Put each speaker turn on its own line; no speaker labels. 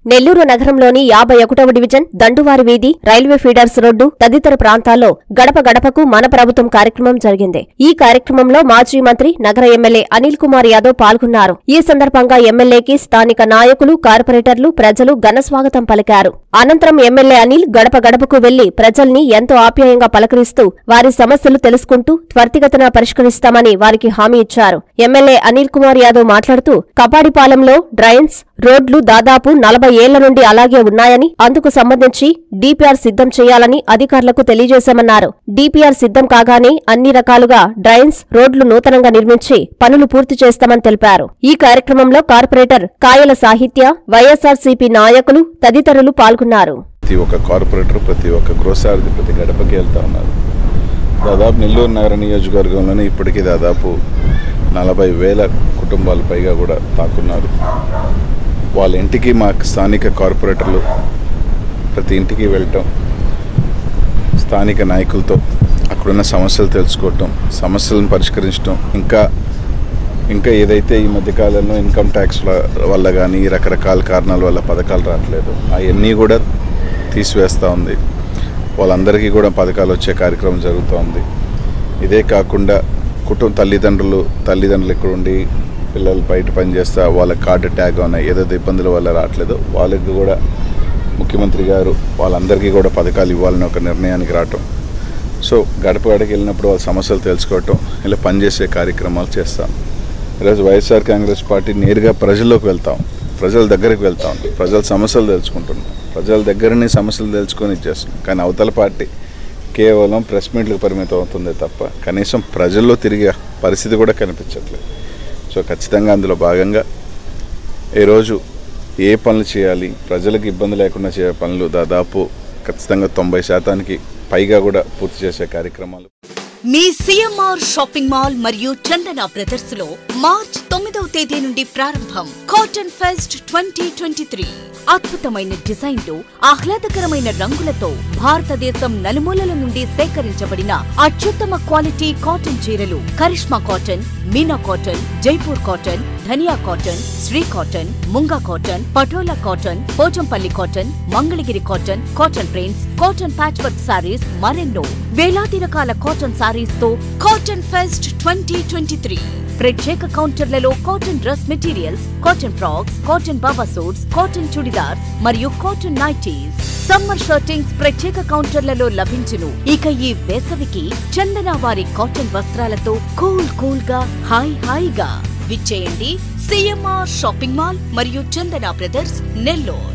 నెల్లూరు నగరంలోని యాభై ఒకటవ డివిజన్ దండువారి వీధి రైల్వే ఫీడర్స్ రోడ్డు తదితర ప్రాంతాల్లో గడప గడపకు మన ప్రభుత్వం కార్యక్రమం జరిగింది ఈ కార్యక్రమంలో మాజీ మంత్రి నగర ఎమ్మెల్యే అనిల్ కుమార్ యాదవ్ పాల్గొన్నారు ఈ సందర్భంగా ఎమ్మెల్యేకి స్థానిక నాయకులు కార్పొరేటర్లు ప్రజలు ఘన స్వాగతం పలికారు అనంతరం ఎమ్మెల్యే అనిల్ గడప గడపకు వెళ్లి ప్రజల్ని ఎంతో ఆప్యాయంగా పలకరిస్తూ వారి సమస్యలు తెలుసుకుంటూ త్వరితగతిన పరిష్కరిస్తామని వారికి హామీ ఇచ్చారు ఎమ్మెల్యే అనిల్ కుమార్ యాదవ్ మాట్లాడుతూ కపాడిపాలెంలో డ్రైన్స్ రోడ్లు దాదాపు నలభై ఏళ్ల నుండి అలాగే ఉన్నాయని అందుకు సంబంధించి డీపీఆర్ సిద్ధం చేయాలని అధికారులకు తెలియజేశామన్నారు డీపీఆర్ సిద్ధం కాగానే అన్ని రకాలుగా డ్రైన్స్ రోడ్లు నూతనంగా నిర్మించి పనులు పూర్తి చేస్తామని తెలిపారు ఈ కార్యక్రమంలో కార్పొరేటర్ కాయల సాహిత్య వైఎస్ఆర్సీపీ నాయకులు తదితరులు పాల్గొన్నారు
ప్రతి ఒక్క కార్పొరేటర్ ప్రతి ఒక్క గృహసారథి ప్రతి గడపకి వెళ్తా ఉన్నారు దాదాపు నెల్లూరు నగర నియోజకవర్గంలోనే ఇప్పటికీ దాదాపు నలభై వేల కుటుంబాల పైగా కూడా తాకున్నారు వాళ్ళ ఇంటికి మా స్థానిక కార్పొరేటర్లు ప్రతి ఇంటికి వెళ్ళటం స్థానిక నాయకులతో అక్కడున్న సమస్యలు తెలుసుకోవటం సమస్యలను పరిష్కరించడం ఇంకా ఇంకా ఏదైతే ఈ మధ్యకాలంలో ఇన్కమ్ ట్యాక్స్ వల్ల కానీ రకరకాల కారణాల వల్ల పథకాలు రావట్లేదు అవన్నీ కూడా తీసివేస్తూ ఉంది వాళ్ళందరికీ కూడా పథకాలు వచ్చే కార్యక్రమం జరుగుతూ ఉంది ఇదే కాకుండా కుటుంబ తల్లిదండ్రులు తల్లిదండ్రులు ఇక్కడ ఉండి పిల్లలు బయట పనిచేస్తా వాళ్ళ కార్డు ట్యాగ్ ఉన్నాయి ఏదైతే ఇబ్బందుల వల్ల రావట్లేదో వాళ్ళకి కూడా ముఖ్యమంత్రి గారు వాళ్ళందరికీ కూడా పథకాలు ఇవ్వాలని ఒక నిర్ణయానికి రావటం సో గడప గడకి వెళ్ళినప్పుడు వాళ్ళ సమస్యలు తెలుసుకోవటం ఇలా పనిచేసే కార్యక్రమాలు చేస్తాం ఈరోజు వైఎస్ఆర్ కాంగ్రెస్ పార్టీ నేరుగా ప్రజల్లోకి వెళ్తాం ప్రజల దగ్గరికి వెళ్తాం ప్రజల సమస్యలు తెలుసుకుంటున్నాం ప్రజల దగ్గరనే సమస్యలు తెలుసుకొని ఇచ్చేస్తున్నాం కానీ అవతల పార్టీ కేవలం ప్రెస్ మీట్లకు పరిమితం అవుతుందే తప్ప కనీసం ప్రజల్లో తిరిగే పరిస్థితి కూడా కనిపించట్లేదు సో ఖచ్చితంగా అందులో భాగంగా ఈరోజు ఏ పనులు చేయాలి ప్రజలకు ఇబ్బంది లేకుండా చేసే పనులు దాదాపు ఖచ్చితంగా తొంభై శాతానికి పైగా కూడా పూర్తి చేసే కార్యక్రమాలు
మీ సిఎంఆర్ షాపింగ్ మాల్ మరియు చందన బ్రదర్స్ లో మార్చ్ తొమ్మిదవ తేదీ నుండి ప్రారంభం cotton fest twenty twenty three అద్భుతమైన డిజైన్లు ఆహ్లాదకరమైన రంగులతో భారతదేశం నలుమూలల నుండి సేకరించబడిన అత్యుత్తమ క్వాలిటీ కాటన్ చీరలు Karishma cotton Meena cotton Jaipur cotton ధనియా కాటన్ శ్రీ కాటన్ ముంగా cotton Patola cotton Pochampalli cotton Mangalagiri cotton cotton prints cotton patch work saris మరెన్నో వేలాది రకాల కాటన్ సారీస్ తో cotton fest twenty twenty three ప్రత్యేక కౌంటర్లలో cotton dress materials cotton frocks cotton బాబా సూట్స్ కాటన్ చుడిదార్స్ మరియు కాటన్ నైటీస్ సమ్మర్ షర్టింగ్స్ ప్రత్యేక కౌంటర్లలో లభించును ఇక ఈ వేసవికి చందన వారి కాటన్ వస్త్రాలతో కూల్ కూల్ గా హాయ్ హాయిగా విచ్చేయండి సిఎంఆర్ షాపింగ్ మాల్ మరియు చందన బ్రదర్స్ నెల్లూరు